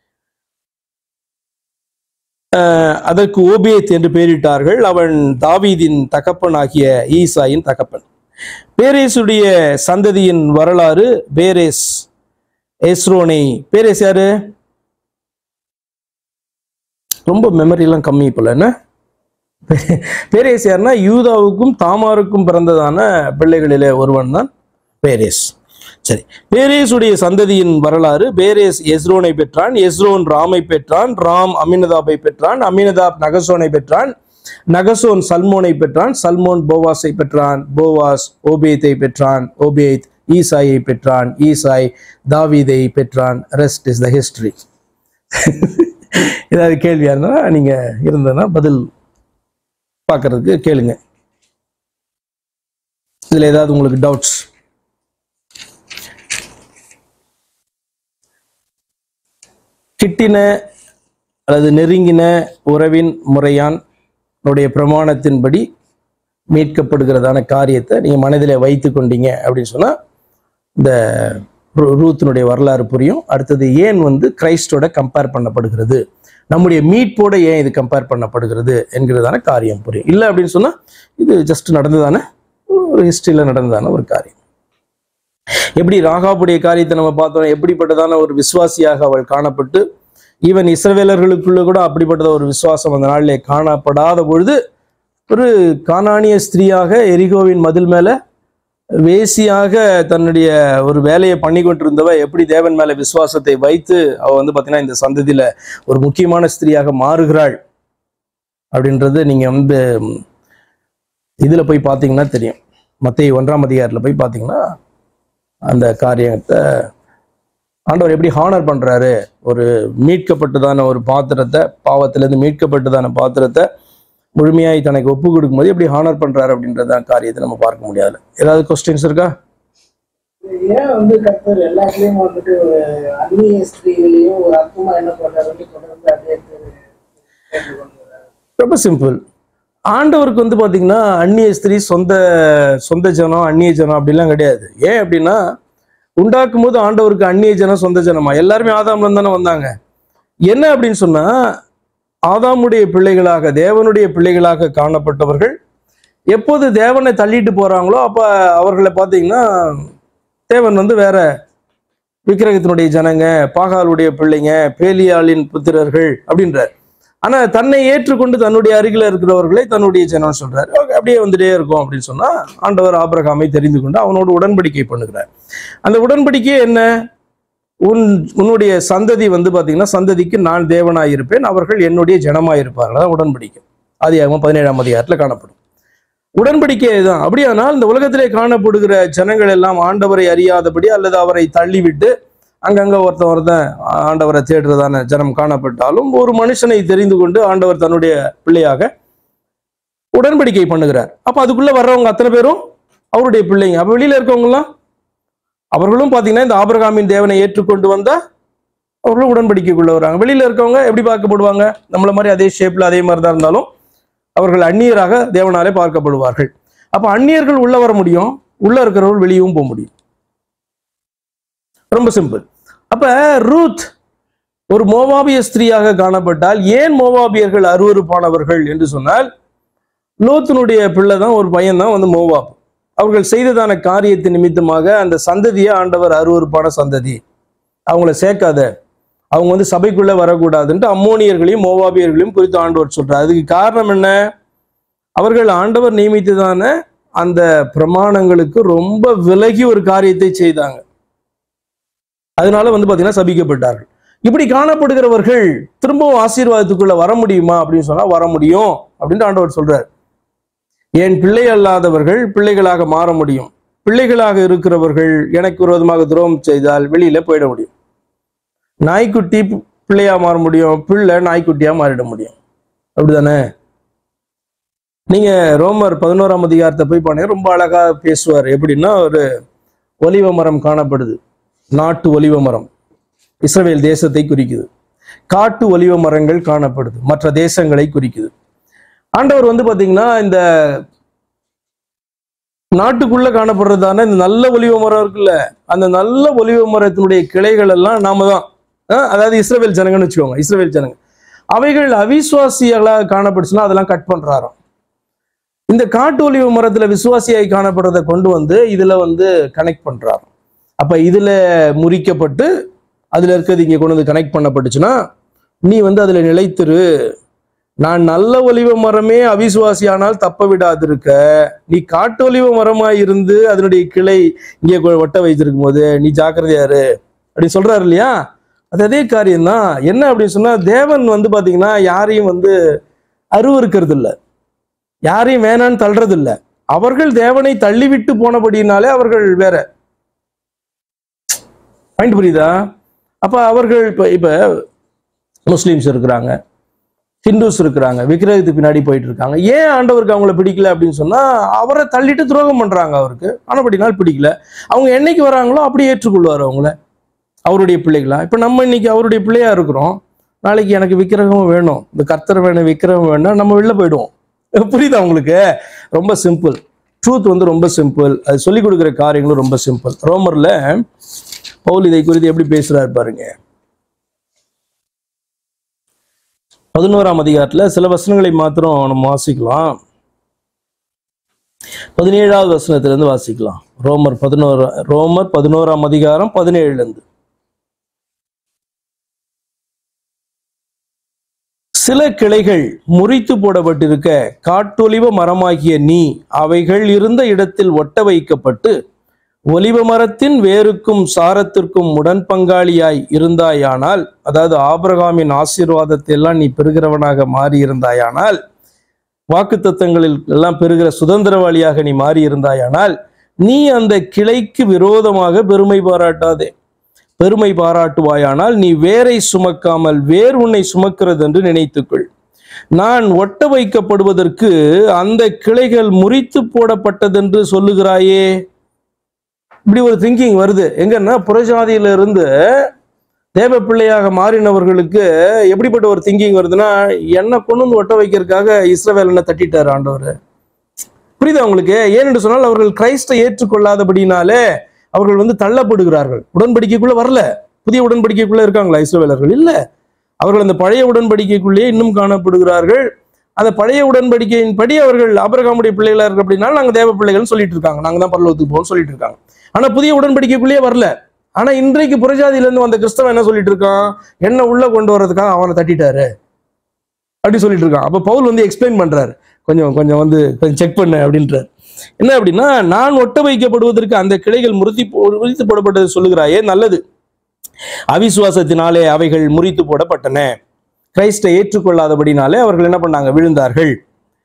அஹ் அதற்கு ஓபேத் என்று பெயரிட்டார்கள் அவன் தாவீதின் தகப்பன் ஆகிய ஈசாயின் தகப்பன் பேரேசுடைய சந்ததியின் வரலாறு பேரேஸ் எஸ்ரோனை பேரேஸ் யாரு ரொம்ப மெமரிலாம் கம்மி போல என்ன பேரேஸ் யாருன்னா யூதாவுக்கும் தாமாருக்கும் பிறந்ததான பிள்ளைகளிலே ஒருவன் தான் பேரேஸ் சரி பேரேஸுடைய சந்ததியின் வரலாறு பேரேஸ் எஸ்ரோனை பெற்றான் எஸ்ரோன் ராமை பெற்றான் ராம் அமினதாபை பெற்றான் அமினதாப் நகசோனை பெற்றான் நகசோன் சல்மோனை பெற்றான் சல்மோன் போவாஸை பெற்றான் போவாஸ் ஓபேத்தை பெற்றான் ஓபேத் ஈசாயை பெற்றான் ஈசாய் தாவீதை பெற்றான் ரெஸ்ட் இஸ் த ஹிஸ்டரி ஏதாவது கேள்வியா இருந்தா நீங்க இருந்ததுன்னா பதில் பார்க்கறதுக்கு கேளுங்க இதுல ஏதாவது உங்களுக்கு டவுட்ஸ் கிட்டின அல்லது நெருங்கின உறவின் முறையான் உடைய பிரமாணத்தின்படி மீட்கப்படுகிறதான காரியத்தை நீங்க மனதிலே வைத்து கொண்டீங்க அப்படின்னு சொன்னா இந்த ரூ- ரூத்தினுடைய வரலாறு புரியும் அடுத்தது ஏன் வந்து கிரைஸ்டோட கம்பேர் பண்ணப்படுகிறது நம்முடைய மீட்போட ஏன் இது கம்பேர் பண்ணப்படுகிறது என்கிறதான காரியம் புரியும் இல்லை அப்படின்னு சொன்னா இது ஜஸ்ட் நடந்ததான ஒரு ஹிஸ்டரியில் நடந்ததான ஒரு காரியம் எப்படி ராகாபுடைய காரியத்தை நம்ம பார்த்தோம் எப்படிப்பட்டதான ஒரு விசுவாசியாக அவள் காணப்பட்டு ஈவன் இஸ்ரவேலர்களுக்குள்ள கூட அப்படிப்பட்டத ஒரு விசுவாசம் அந்த நாளிலே காணப்படாத பொழுது ஒரு கானானிய ஸ்திரீயாக எரிகோவின் மதில் மேல வேசியாக தன்னுடைய ஒரு வேலையை பண்ணி கொண்டிருந்தவ எப்படி தேவன் மேல விசுவாசத்தை வைத்து அவ வந்து பாத்தீங்கன்னா இந்த சந்ததியில ஒரு முக்கியமான ஸ்திரீயாக மாறுகிறாள் அப்படின்றது நீங்க வந்து ம், இதுல போய் பார்த்தீங்கன்னா தெரியும் மத்திய ஒன்றாம் அதிகாரத்துல போய் பார்த்தீங்கன்னா அந்த காரியத்தை ஆண்டவர் எப்படி ஹானர் பண்றாரு ஒரு மீட்கப்பட்டதான ஒரு பாத்திரத்தை பாவத்திலிருந்து மீட்கப்பட்டதான பாத்திரத்தை முழுமையாய் தனக்கு ஒப்பு கொடுக்கும்போது எப்படி ஹானர் பண்றாரு அப்படின்றத காரியத்தை நம்ம பார்க்க முடியாது ஏதாவது கொஸ்டின்ஸ் இருக்கா ஏன் வந்து கர்த்தர் எல்லாத்துலயும் வந்துட்டு ஒரு அந்நிய ஸ்திரீகளையும் ஒரு அர்த்தமா என்ன பண்றாருன்னு தொடர்ந்து அதே கேட்டுக்கொண்டிருக்கிறார் ரொம்ப சிம்பிள் ஆண்டவருக்கு வந்து பாத்தீங்கன்னா அந்நிய ஸ்திரீ சொந்த சொந்த ஜனம் அந்நிய ஜனம் அப்படிலாம் கிடையாது ஏன் அப்படின்னா உண்டாக்கும் போது ஆண்டவருக்கு அந்நிய ஜனம் சொந்த ஜனமா எல்லாருமே ஆதாம்ல இருந்து தானே வந்தாங்க என்ன அப்படின்னு சொன்னா ஆதாமுடைய பிள்ளைகளாக தேவனுடைய பிள்ளைகளாக காணப்பட்டவர்கள் எப்போது தேவனை தள்ளிட்டு போறாங்களோ அப்ப அவர்களை பார்த்தீங்கன்னா தேவன் வந்து வேற விக்கிரகத்தினுடைய ஜனங்க பாகாலுடைய பிள்ளைங்க பேலியாளின் புத்திரர்கள் அப்படின்றார் ஆனா தன்னை ஏற்றுக்கொண்டு தன்னுடைய அருகில இருக்கிறவர்களை தன்னுடைய ஜனம் சொல்றாரு Okay, அப்படியே வந்துட்டே இருக்கும் அப்படின்னு சொன்னா ஆண்டவர் ஆபிரகாமை தெரிந்து கொண்டு அவனோடு உடன்படிக்கை பண்ணுகிறார் அந்த உடன்படிக்கை என்ன உன் உன்னுடைய சந்ததி வந்து பாத்தீங்கன்னா சந்ததிக்கு நான் தேவனாய் இருப்பேன் அவர்கள் என்னுடைய ஜனமாய் இருப்பார்கள் அதான் உடன்படிக்கை ஆதியாகமம் பதினேழாம் அதிகாரத்துல காணப்படும் உடன்படிக்கை தான் அப்படியானால் இந்த உலகத்திலே காணப்படுகிற ஜனங்கள் எல்லாம் ஆண்டவரை அறியாதபடி அல்லது அவரை தள்ளிவிட்டு அங்கங்க ஒருத்தன் ஒருத்தன் ஆண்டவரை தேடுறதான ஜனம் காணப்பட்டாலும் ஒரு மனுஷனை தெரிந்து கொண்டு ஆண்டவர் தன்னுடைய பிள்ளையாக உடன்படிக்கை பண்ணுகிறார் அப்ப அதுக்குள்ள வர்றவங்க அத்தனை பேரும் அவருடைய பிள்ளைங்க அப்ப வெளியில இருக்கவங்கலாம் அவர்களும் பாத்தீங்கன்னா இந்த ஆபிரகாமின் தேவனை ஏற்றுக்கொண்டு வந்தா அவர்களும் உடன்படிக்கைக்குள்ள வராங்க வெளியில இருக்கவங்க எப்படி பார்க்கப்படுவாங்க நம்மள மாதிரி அதே ஷேப்ல அதே மாதிரி தான் இருந்தாலும் அவர்கள் அந்நியராக தேவனாலே பார்க்கப்படுவார்கள் அப்ப அந்நியர்கள் உள்ள வர முடியும் உள்ள இருக்கிறவர்கள் வெளியவும் போக முடியும் ரொம்ப சிம்பிள் அப்ப ரூத் ஒரு மோவாபிய ஸ்திரீயாக காணப்பட்டால் ஏன் மோவாபியர்கள் அருவருப்பானவர்கள் என்று சொன்னால் லோத்தினுடைய பிள்ளை தான் ஒரு பையன் தான் வந்து மோவாப் அவர்கள் செய்ததான காரியத்தின் நிமித்தமாக அந்த சந்ததியை ஆண்டவர் அருவருப்பான சந்ததி அவங்கள சேர்க்காத அவங்க வந்து சபைக்குள்ள வரக்கூடாதுன்ட்டு அம்மோனியர்களையும் மோவாபியர்களையும் குறித்து ஆண்டவர் சொல்றார் அதுக்கு காரணம் என்ன அவர்கள் ஆண்டவர் நியமித்ததான அந்த பிரமாணங்களுக்கு ரொம்ப விலகி ஒரு காரியத்தை செய்தாங்க அதனால வந்து பாத்தீங்கன்னா சபிக்கப்பட்டார்கள் இப்படி காணப்படுகிறவர்கள் திரும்பவும் ஆசீர்வாதத்துக்குள்ள வர முடியுமா அப்படின்னு சொன்னா வர முடியும் அப்படின்னு ஆண்டவர் சொல்றார் என் பிள்ளை அல்லாதவர்கள் பிள்ளைகளாக மாற முடியும் பிள்ளைகளாக இருக்கிறவர்கள் எனக்கு விரோதமாக துரோகம் செய்தால் வெளியில போயிட முடியும் நாய்க்குட்டி பிள்ளையா மாற முடியும் பிள்ளை நாய்க்குட்டியா மாறிட முடியும் அப்படிதானே நீங்க ரோமர் பதினோராம் அதிகாரத்தை போய் பாருங்க ரொம்ப அழகா பேசுவார் எப்படின்னா ஒரு ஒலிவ மரம் காணப்படுது நாட்டு ஒலிவ மரம் இஸ்ரவேல் தேசத்தை குறிக்குது காட்டு ஒலிவ மரங்கள் காணப்படுது மற்ற தேசங்களை குறிக்குது ஆண்டவர் வந்து பாத்தீங்கன்னா இந்த நாட்டுக்குள்ள காணப்படுறதான இந்த நல்ல ஒலிவ மரம் இருக்குல்ல அந்த நல்ல ஒலிவ மரத்தினுடைய கிளைகள் எல்லாம் நாம தான் அஹ், அதாவது இஸ்ரவேல் ஜனங்கன்னு வச்சுக்கோங்க இஸ்ரவேல் ஜனங்க அவைகள் அவிசுவாசிகளாக காணப்படுச்சுன்னா அதெல்லாம் கட் பண்றாராம் இந்த காட்டு ஒலிவ மரத்துல விசுவாசியாய் காணப்படுறதை கொண்டு வந்து இதுல வந்து கனெக்ட் பண்றாராம் அப்ப இதுல முறிக்கப்பட்டு அதுல இருக்கிறது இங்க கொண்டு வந்து கனெக்ட் பண்ணப்பட்டுச்சுன்னா நீ வந்து அதுல நிலைத்திரு நான் நல்ல ஒலிவ மரமே அவிசுவாசியானால் தப்ப விடாதிருக்க நீ காட்டு ஒலிவ மரமாய் இருந்து அதனுடைய கிளை இங்கே கொ- ஒட்ட வைத்திருக்கும் போது நீ ஜாக்கிரதையா இரு அப்படின்னு சொல்றாரு இல்லையா அது அதே காரியம்தான் என்ன அப்படின்னு சொன்னா தேவன் வந்து பாத்தீங்கன்னா யாரையும் வந்து அருவருக்கிறது இல்ல யாரையும் வேணான்னு தள்ளுறது இல்ல அவர்கள் தேவனை தள்ளிவிட்டு போனபடினாலே அவர்கள் வேற பாயிண்ட் புரியுதா அப்ப அவர்கள் இப்ப இப்ப முஸ்லிம்ஸ் இருக்கிறாங்க ஹிந்துஸ் இருக்கிறாங்க விக்கிரகத்துக்கு பின்னாடி போயிட்டு இருக்காங்க ஏன் ஆண்டவருக்கு அவங்கள பிடிக்கல அப்படின்னு சொன்னா அவரை தள்ளிட்டு துரோகம் பண்றாங்க அவருக்கு ஆனபடினால் பிடிக்கல அவங்க என்னைக்கு வராங்களோ அப்படி ஏற்றுக்கொள்வார் அவங்கள அவருடைய பிள்ளைகளா இப்ப நம்ம இன்னைக்கு அவருடைய பிள்ளையா இருக்கிறோம் நாளைக்கு எனக்கு விக்கிரகம் வேணும் இந்த கர்த்தர் வேணும் விக்கிரகம் வேணும் நம்ம வெளில போயிடுவோம் புரியுதா உங்களுக்கு ரொம்ப சிம்பிள் ட்ரூத் வந்து ரொம்ப சிம்பிள் அது சொல்லிக் கொடுக்குற காரியங்களும் ரொம்ப சிம்பிள் ரோமர்ல பவுல் இதை குறித்து எப்படி பேசுறாரு பாருங்க பதினோராம் அதிகாரத்துல சில வசனங்களை மாத்திரம் நம்ம வாசிக்கலாம் பதினேழாவது வசனத்திலிருந்து வாசிக்கலாம் ரோமர் பதினோரு ரோமர் பதினோராம் அதிகாரம் பதினேழுல இருந்து சில கிளைகள் முறித்து போடப்பட்டிருக்க காட்டொலிவ மரமாகிய நீ அவைகள் இருந்த இடத்தில் ஒட்ட வைக்கப்பட்டு ஒலிவ மரத்தின் வேருக்கும் சாரத்திற்கும் உடன்பங்காளியாய் இருந்தாயானால் அதாவது ஆபிரகாமின் ஆசீர்வாதத்தை எல்லாம் நீ பெறுகிறவனாக மாறி இருந்தாயானால் வாக்குத்தத்தங்களில் எல்லாம் பெறுகிற சுதந்திரவாளியாக நீ மாறி இருந்தாயானால் நீ அந்த கிளைக்கு விரோதமாக பெருமை பாராட்டாதே பெருமை பாராட்டுவாயானால் நீ வேரை சுமக்காமல் வேர் உன்னை சுமக்கிறது என்று நினைத்துக்கொள் நான் ஒட்ட வைக்கப்படுவதற்கு அந்த கிளைகள் முறித்து போடப்பட்டதென்று சொல்லுகிறாயே இப்படி ஒரு திங்கிங் வருது எங்கன்னா புறஜாதியில இருந்து தேவ பிள்ளையாக மாறினவர்களுக்கு எப்படிப்பட்ட ஒரு திங்கிங் வருதுன்னா என்ன கொண்டு வந்து ஒட்ட வைக்கிறதுக்காக இஸ்ரவேல் என்ன தட்டிட்டாரு ஆண்டவர் புரியுதா உங்களுக்கு ஏனென்று சொன்னால் அவர்கள் கிரைஸ்டை ஏற்றுக்கொள்ளாதபடினாலே அவர்கள் வந்து தள்ளப்படுகிறார்கள் உடன்படிக்கைக்குள்ள வரல புதிய உடன்படிக்கைக்குள்ள இருக்காங்களா இஸ்ரவேலர்கள் இல்ல அவர்கள் அந்த பழைய உடன்படிக்கைக்குள்ளேயே இன்னும் காணப்படுகிறார்கள் அந்த பழைய உடன்படிக்கையின் படி அவர்கள் அபரகாமுடைய பிள்ளைகளா இருக்கு அப்படின்னா நாங்க தேவ பிள்ளைகள்னு சொல்லிட்டு இருக்காங்க நாங்க தான் பரலோகத்துக்கு போகணும்னு சொல்லிட்டு இருக்காங்க ஆனா புதிய உடன்படிக்கைக்குள்ளேயே வரல ஆனா இன்றைக்கு புறஜாதியில இருந்து வந்த கிறிஸ்தவன் என்ன சொல்லிட்டு இருக்கான் என்ன உள்ள கொண்டு வர்றதுக்காக அவனை தட்டிட்டாரு அப்படி சொல்லிட்டு இருக்கான் அப்ப பவுல் வந்து எக்ஸ்பிளைன் பண்றாரு கொஞ்சம் கொஞ்சம் வந்து கொஞ்சம் செக் பண்ண அப்படின்றார் என்ன அப்படின்னா நான் ஒட்ட வைக்கப்படுவதற்கு அந்த கிளைகள் முறித்தி போ- முறித்து போடப்பட்டது சொல்லுகிறாயே நல்லது அவிசுவாசத்தினாலே அவைகள் முறித்து போடப்பட்டன கிரைஸ்டை ஏற்றுக்கொள்ளாதபடினாலே அவர்கள் என்ன பண்ணாங்க விழுந்தார்கள்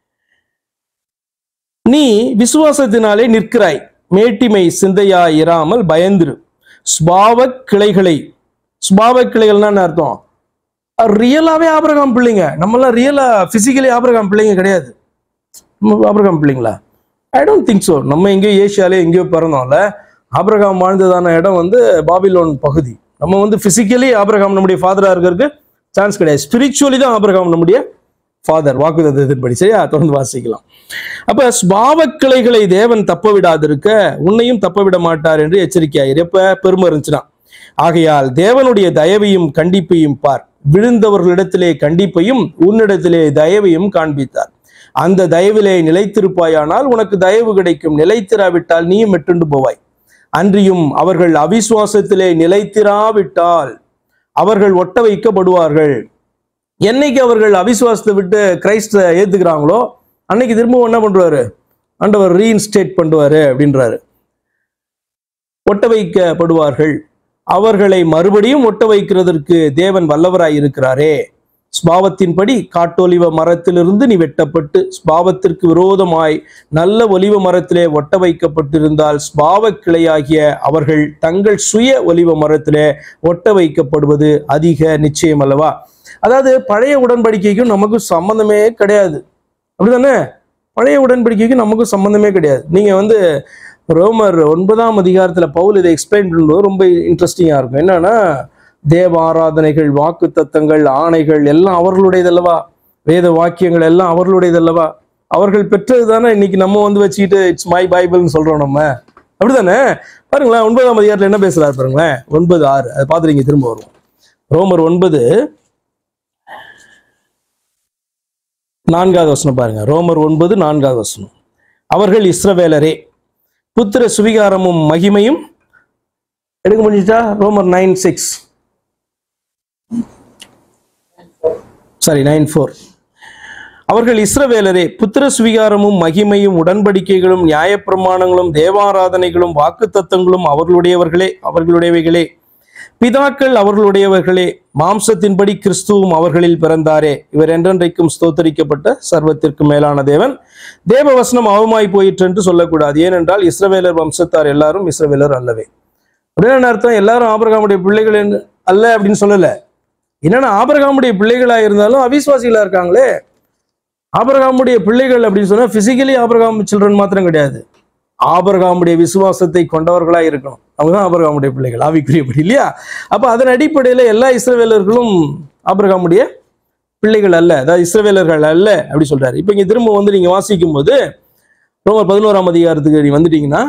நீ விசுவாசத்தினாலே நிற்கிறாய் மேட்டிமை சிந்தையா இராமல் பயந்திரு ஸ்பாவ கிளைகளை ஸ்பாவ கிளைகள்னா என்ன அர்த்தம் ரியலாவே ஆபரகாம் பிள்ளைங்க நம்மளாம் ரியலா பிசிக்கலி ஆபரகாம் பிள்ளைங்க கிடையாது நம்ம ஆபிரகாம் பிள்ளைங்களா ஐ டோன்ட் திங்க் ஸோ நம்ம எங்கேயோ ஏஷியாலே எங்கேயோ பிறந்தோம்ல ஆபிரகாம் வாழ்ந்ததான இடம் வந்து பாபிலோன் பகுதி நம்ம வந்து பிசிக்கலி ஆபிரகாம் நம்முடைய ஃபாதரா இருக்கிறதுக்கு சான்ஸ் கிடையாது ஸ்பிரிச்சுவலி தான் ஆபிரகாம் நம்முடைய ஃபாதர் வாக்குதத்தின்படி சரியா தொடர்ந்து வாசிக்கலாம் அப்ப ஸ்பாவ கிளைகளை தேவன் தப்ப விடாதிருக்க உன்னையும் தப்ப விட மாட்டார் என்று எச்சரிக்கையாயிரு எப்ப பெருமை இருந்துச்சுன்னா ஆகையால் தேவனுடைய தயவையும் கண்டிப்பையும் பார் விழுந்தவர்களிடத்திலே கண்டிப்பையும் உன்னிடத்திலே தயவையும் காண்பித்தார் அந்த தயவிலே நிலைத்திருப்பாயானால் உனக்கு தயவு கிடைக்கும் நிலைத்திராவிட்டால் நீயும் மெட்டுண்டு போவாய் அன்றியும் அவர்கள் அவிசுவாசத்திலே நிலைத்திராவிட்டால் அவர்கள் ஒட்ட வைக்கப்படுவார்கள் என்னைக்கு அவர்கள் அவிசுவாசத்தை விட்டு கிரைஸ்ட ஏத்துக்கிறாங்களோ அன்னைக்கு திரும்பவும் என்ன பண்றாரு ஆண்டவர் ரீஇன்ஸ்டேட் பண்ணுவாரு அப்படின்றாரு ஒட்ட வைக்கப்படுவார்கள் அவர்களை மறுபடியும் ஒட்ட வைக்கிறதற்கு தேவன் வல்லவராய் இருக்கிறாரே ஸ்பாவத்தின்படி காட்டொலிவ மரத்திலிருந்து நீ வெட்டப்பட்டு ஸ்பாவத்திற்கு விரோதமாய் நல்ல ஒலிவ மரத்திலே ஒட்ட வைக்கப்பட்டிருந்தால் ஸ்பாவ கிளையாகிய அவர்கள் தங்கள் சுய ஒலிவ மரத்திலே ஒட்ட வைக்கப்படுவது அதிக நிச்சயம் அல்லவா அதாவது பழைய உடன்படிக்கைக்கும் நமக்கும் சம்பந்தமே கிடையாது அப்படிதானே பழைய உடன்படிக்கைக்கும் நமக்கும் சம்பந்தமே கிடையாது நீங்க வந்து ரோமர் ஒன்பதாம் அதிகாரத்துல பவுல் இதை எக்ஸ்பிளைன் பண்ணும்போது ரொம்ப இன்ட்ரெஸ்டிங்கா இருக்கும் என்னன்னா தேவ ஆராதனைகள் வாக்கு தத்தங்கள் ஆணைகள் எல்லாம் அவர்களுடையதல்லவா வேத வாக்கியங்கள் எல்லாம் அவர்களுடையதல்லவா அவர்கள் பெற்றது தானே இன்னைக்கு நம்ம வந்து வச்சுக்கிட்டு இட்ஸ் மை பைபிள்னு சொல்றோம் நம்ம அப்படிதானே பாருங்களேன் ஒன்பதாம் அதிகாரத்துல என்ன பேசுறாரு பாருங்களேன் ஒன்பது ஆறு அதை பார்த்து நீங்க திரும்ப வருவோம் ரோமர் ஒன்பது நான்காவது வசனம் பாருங்க ரோமர் ஒன்பது நான்காவது வசனம் அவர்கள் இஸ்ரவேலரே புத்திர சுவிகாரமும் மகிமையும் எடுக்க முடிஞ்சுச்சா ரோமர் nine six sorry nine four அவர்கள் இஸ்ரவேலரே புத்திர சுவிகாரமும் மகிமையும் உடன்படிக்கைகளும் நியாயப்பிரமாணங்களும் தேவாராதனைகளும் வாக்குத்தத்தங்களும் அவர்களுடையவர்களே அவர்களுடையவைகளே பிதாக்கள் அவர்களுடையவர்களே மாம்சத்தின்படி கிறிஸ்துவும் அவர்களில் பிறந்தாரே இவர் என்றென்றைக்கும் ஸ்தோத்தரிக்கப்பட்ட சர்வத்திற்கு மேலான தேவன் தேவ வசனம் அவமாய் போயிற்று என்று சொல்லக்கூடாது ஏனென்றால் இஸ்ரவேலர் வம்சத்தார் எல்லாரும் இஸ்ரவேலர் அல்லவே உடனே அர்த்தம் எல்லாரும் ஆபிரகாமுடைய பிள்ளைகள் என்று அல்ல அப்படின்னு சொல்லல என்னன்னா ஆபிரகாமுடைய பிள்ளைகளா இருந்தாலும் அவிசுவாசிகளா இருக்காங்களே ஆபிரகாமுடைய பிள்ளைகள் அப்படின்னு சொன்னா பிசிக்கலி ஆபிரகாம் சில்ட்ரன் மாத்திரம் கிடையாது ஆபிரகாமுடைய விசுவாசத்தை கொண்டவர்களா இருக்கணும் அவங்க தான் ஆபிரகாமுடைய பிள்ளைகள் ஆவிக்குரியபடி இல்லையா அப்ப அதன் அடிப்படையில எல்லா இஸ்ரவேலர்களும் ஆபிரகாமுடைய பிள்ளைகள் அல்ல அதாவது இஸ்ரவேலர்கள் அல்ல அப்படி சொல்றாரு இப்ப இங்க திரும்ப வந்து நீங்க வாசிக்கும் போது ரோமர் பதினோராம் அதிகாரத்துக்கு நீ வந்துட்டீங்கன்னா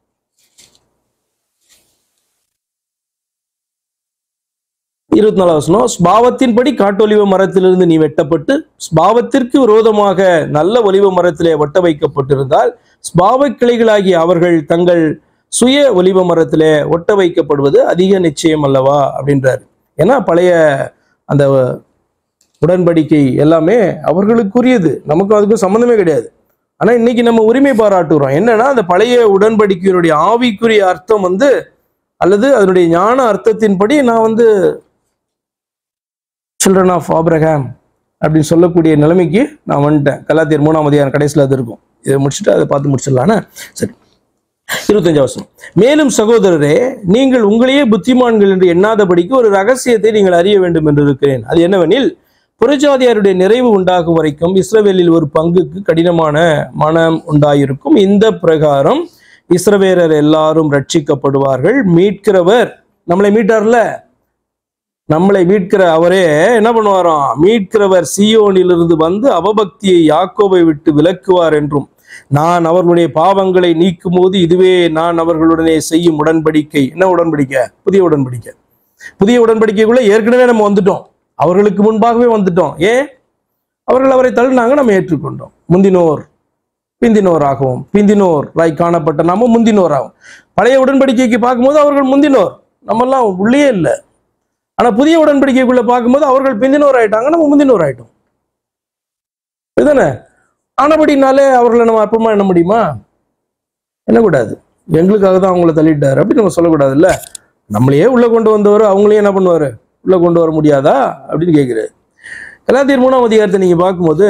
இருபத்தி நாலாவது வசனம் ஸ்பாவத்தின்படி காட்டொலிவ மரத்திலிருந்து நீ வெட்டப்பட்டு ஸ்பாவத்திற்கு விரோதமாக நல்ல ஒலிவ மரத்திலே ஒட்ட வைக்கப்பட்டிருந்தால் ஸ்பாவ கிளைகளாகிய அவர்கள் தங்கள் சுய ஒலிவ மரத்திலே ஒட்ட வைக்கப்படுவது அதிக நிச்சயம் அல்லவா அப்படின்றாரு ஏன்னா பழைய அந்த உடன்படிக்கை எல்லாமே அவர்களுக்குரியது நமக்கும் அதுக்கும் சம்மந்தமே கிடையாது ஆனா இன்னைக்கு நம்ம உரிமை பாராட்டுகிறோம் என்னன்னா அந்த பழைய உடன்படிக்கையினுடைய ஆவிக்குரிய அர்த்தம் வந்து அல்லது அதனுடைய ஞான அர்த்தத்தின்படி நான் வந்து சில்ட்ரன் ஆஃப் ஆப்ரஹாம் அப்படின்னு சொல்லக்கூடிய நிலைமைக்கு நான் வந்துட்டேன் கலாத்தியர் மூணாம் அதிகாரம் கடைசியில் அது இருக்கும் இதை முடிச்சுட்டு அதை பார்த்து முடிச்சிடலான்னு சரி இருபத்தஞ்சு வருஷம் மேலும் சகோதரரே நீங்கள் உங்களையே புத்திமான்கள் என்று எண்ணாதபடிக்கு ஒரு ரகசியத்தை நீங்கள் அறிய வேண்டும் என்று இருக்கிறேன் அது என்னவெனில் புறஜாதியாருடைய நிறைவு உண்டாகும் வரைக்கும் இஸ்ரவேலில் ஒரு பங்குக்கு கடினமான மனம் உண்டாயிருக்கும் இந்த பிரகாரம் இஸ்ரவேலர் எல்லாரும் ரட்சிக்கப்படுவார்கள் மீட்கிறவர் நம்மளை மீட்டார்ல நம்மளை மீட்கிற அவரே என்ன பண்ணுவாராம் மீட்கிறவர் சீயோனிலிருந்து வந்து அவபக்தியை யாக்கோபை விட்டு விலக்குவார் என்றும் நான் அவர்களுடைய பாவங்களை நீக்கும் போது இதுவே நான் அவர்களுடனே செய்யும் உடன்படிக்கை என்ன உடன்படிக்கை புதிய உடன்படிக்கை புதிய உடன்படிக்கைக்குள்ள ஏற்கனவே நம்ம வந்துட்டோம் அவர்களுக்கு முன்பாகவே வந்துட்டோம் ஏன் அவர்கள் அவரை தள்ளினாங்க நம்ம ஏற்றுக்கொண்டோம் முந்தினோர் பிந்தினோராகவும் பிந்தினோர் ராய் காணப்பட்ட நாம முந்தினோராகும் பழைய உடன்படிக்கைக்கு பார்க்கும்போது அவர்கள் முந்தினோர் நம்மெல்லாம் உள்ளே இல்லை ஆனா புதிய உடன்படிக்கைக்குள்ள பார்க்கும்போது அவர்கள் பிந்தினோர் ஆயிட்டாங்க நம்ம முந்தினோர் ஆயிட்டோம் இதுதானே ஆனபடினாலே அவர்களை நம்ம அற்பமா எண்ண முடியுமா எண்ணக்கூடாது எங்களுக்காக தான் அவங்கள தள்ளிட்டாரு அப்படின்னு நம்ம சொல்லக்கூடாதுல்ல நம்மளையே உள்ள கொண்டு வந்தவர் அவங்களையும் என்ன பண்ணுவாரு உள்ள கொண்டு வர முடியாதா அப்படின்னு கேட்கிறாரு கலாத்தியர் மூணாம் அதிகாரத்தை நீங்க பார்க்கும்போது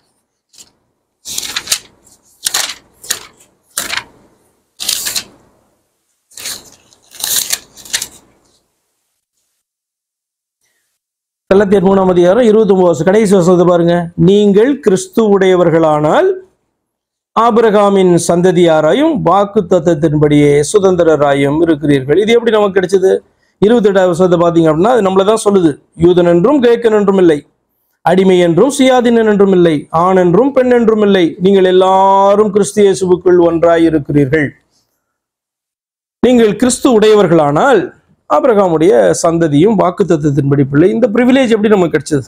கலாத்தியர் மூணாம் அதிகாரம் இருபத்தி ஒன்பது வருஷம் கடைசி வருஷத்தை பாருங்க நீங்கள் கிறிஸ்து உடையவர்களானால் ஆபிரகாமின் சந்ததியாராயும் வாக்கு தத்தத்தின்படியே சுதந்திரராயும் இருக்கிறீர்கள் இது எப்படி நமக்கு கிடைச்சது இருபத்தி எட்டாவது வருஷத்தை பார்த்தீங்க அப்படின்னா அது நம்மளை தான் சொல்லுது யூதன் என்றும் கிரேக்கன் என்றும் இல்லை அடிமை என்றும் சுயாதீனன் என்றும் இல்லை ஆண் என்றும் பெண் என்றும் இல்லை நீங்கள் எல்லாரும் கிறிஸ்து இயேசுவுக்குள் ஒன்றாய் இருக்கிறீர்கள் நீங்கள் கிறிஸ்து உடையவர்களானால் ஆபிரகாமுடைய சந்ததியும் வாக்கு தத்துவத்தின்படி பிள்ளை இந்த ப்ரிவிலேஜ் எப்படி நமக்கு கிடைச்சது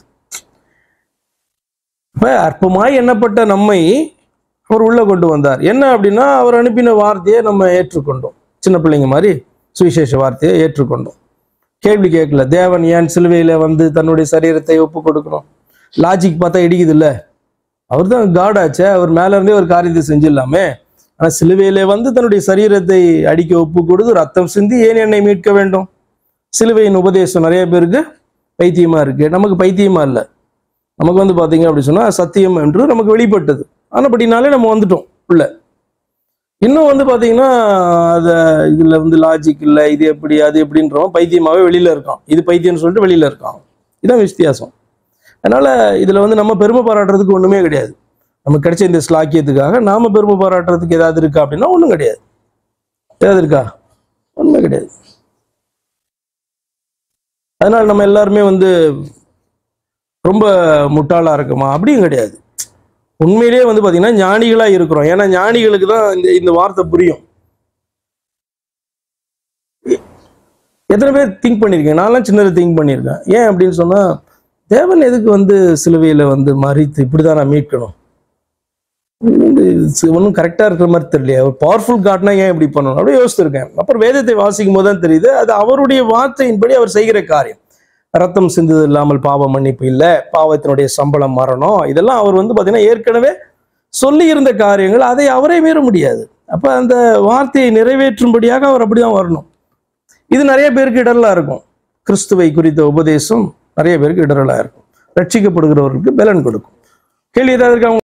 இப்ப அற்பமாய் எண்ணப்பட்ட நம்மை அவர் உள்ள கொண்டு வந்தார் என்ன அப்படின்னா அவர் அனுப்பின வார்த்தையை நம்ம ஏற்றுக்கொண்டோம் சின்ன பிள்ளைங்க மாதிரி சுவிசேஷ வார்த்தையை ஏற்றுக்கொண்டோம் கேள்வி கேட்கல தேவன் ஏன் சிலுவையில வந்து தன்னுடைய சரீரத்தை ஒப்பு கொடுக்கணும் லாஜிக் பார்த்தா இடிக்குது இல்ல அவர் தான் காட் ஆச்சே அவர் மேல இருந்தே ஒரு காரியத்தை செஞ்சிடலாமே ஆனா சிலுவையில வந்து தன்னுடைய சரீரத்தை அடிக்க ஒப்பு கொடுத்து ரத்தம் சிந்தி ஏன் என்னை மீட்க வேண்டும் சிலுவையின் உபதேசம் நிறைய பேருக்கு பைத்தியமா இருக்கு நமக்கு பைத்தியமா இல்லை நமக்கு வந்து பாத்தீங்க அப்படி சொன்னா சத்தியம் என்று நமக்கு வெளிப்பட்டது ஆனப்படினாலே நம்ம வந்துட்டோம் உள்ள இன்னும் வந்து பாத்தீங்கன்னா அத இதுல வந்து லாஜிக் இல்லை இது எப்படி அது எப்படின்றவன் பைத்தியமாவே வெளியில இருக்கான் இது பைத்தியம்னு சொல்லிட்டு வெளியில இருக்கான் இதான் வித்தியாசம் அதனால இதுல வந்து நம்ம பெருமை பாராட்டுறதுக்கு ஒண்ணுமே கிடையாது நமக்கு கிடைச்ச இந்த ஸ்லாக்கியத்துக்காக நாம பெருமை பாராட்டுறதுக்கு ஏதாவது இருக்கா அப்படின்னா ஒண்ணும் கிடையாது ஏதாவது இருக்கா ஒண்ணுமே கிடையாது அதனால நம்ம எல்லாருமே வந்து ரொம்ப முட்டாளா இருக்குமா அப்படியும் கிடையாது உண்மையிலேயே வந்து பாத்தீங்கன்னா ஞானிகளா இருக்கிறோம் ஏன்னா ஞானிகளுக்கு தான் இந்த இந்த வார்த்தை புரியும் எத்தனை பேர் திங்க் பண்ணியிருக்கேன் நான்லாம் சின்னதை திங்க் பண்ணியிருக்கேன் ஏன் அப்படின்னு சொன்னா தேவன் எதுக்கு வந்து சிலுவையில வந்து மறித்து இப்படிதான் நான் மீட்கணும் ஒன்றும் கரெக்டாக இருக்கிற மாதிரி தெரியலையே ஒரு பவர்ஃபுல் காட்னா ஏன் இப்படி பண்ணணும் அப்படியே யோசிச்சிருக்கேன் அப்புறம் வேதத்தை வாசிக்கும் போது தான் தெரியுது அது அவருடைய வார்த்தையின்படி அவர் செய்கிற காரியம் ரத்தம் சிந்துது இல்லாமல் பாவ மன்னிப்பு இல்லை பாவத்தினுடைய சம்பளம் மரணம் இதெல்லாம் அவர் வந்து பார்த்தீங்கன்னா ஏற்கனவே சொல்லி இருந்த காரியங்கள் அதை அவரே மீற முடியாது அப்போ அந்த வார்த்தையை நிறைவேற்றும்படியாக அவர் அப்படிதான் வரணும் இது நிறைய பேருக்கு இடரலா இருக்கும் கிறிஸ்துவை குறித்த உபதேசம் நிறைய பேருக்கு இடரலா இருக்கும் ரட்சிக்கப்படுகிறவர்களுக்கு பலன் கொடுக்கும் கேள்வி ஏதாவது இருக்கா